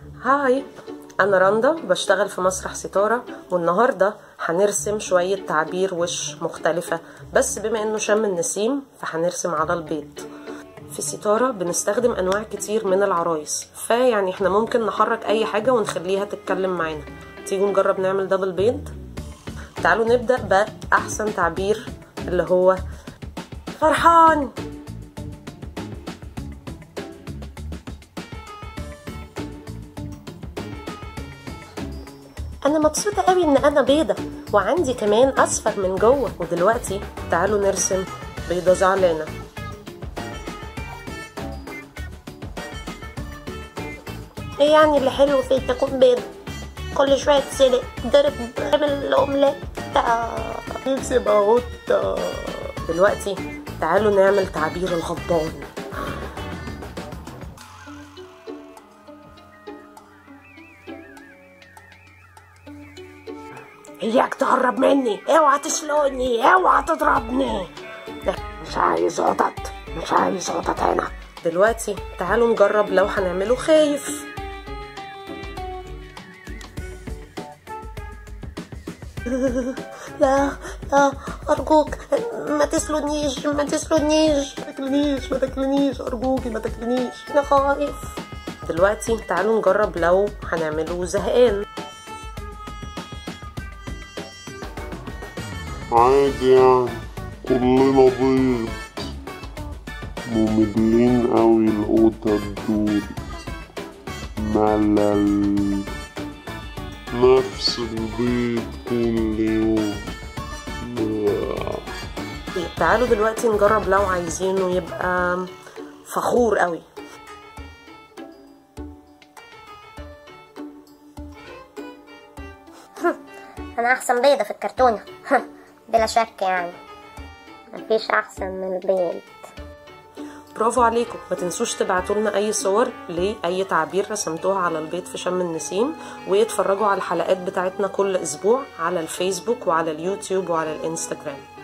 هاي أنا رندا بشتغل في مسرح ستارة والنهاردة هنرسم شوية تعابير وش مختلفة بس بما إنه شم النسيم فهنرسم على البيض في ستارة بنستخدم أنواع كتير من العرايس فيعني احنا ممكن نحرك أي حاجة ونخليها تتكلم معانا تيجوا نجرب نعمل ده بالبيض تعالوا نبدأ بأحسن تعبير اللي هو فرحان انا مبسوطه قوي ان انا بيضه وعندي كمان اصفر من جوه ودلوقتي تعالوا نرسم بيضه زعلانه ايه يعني اللي حلو فيه تكون بيض كل شوية تسلق ضرب اعمل الأومليت نفسي ابقى قطه دلوقتي تعالوا نعمل تعبير الغضبان اياك تقرب مني اوعى تسلقني اوعى تضربني مش عايز قطط مش عايز قطط هنا دلوقتي تعالوا نجرب لو هنعمله خايف لا لا أرجوك ما تسلونيش ما تسلونيش ما تاكلنيش ما تاكلنيش ارجوكي ما تاكلنيش أنا خايف دلوقتي تعالوا نجرب لو هنعمله زهقان عادي يعني كلنا بيض مملين قوي القطط دول ملل نفس البيض كل يوم تعالوا دلوقتي نجرب لو عايزينه يبقى فخور قوي أنا أحسن بيضة في الكرتونة بلا شك يعني مفيش أحسن من البيض برافو عليكم ما تنسوش تبعتوا لنا اي صور لاي تعابير رسمتوها على البيض في شم النسيم واتفرجوا على الحلقات بتاعتنا كل اسبوع على الفيسبوك وعلى اليوتيوب وعلى الانستجرام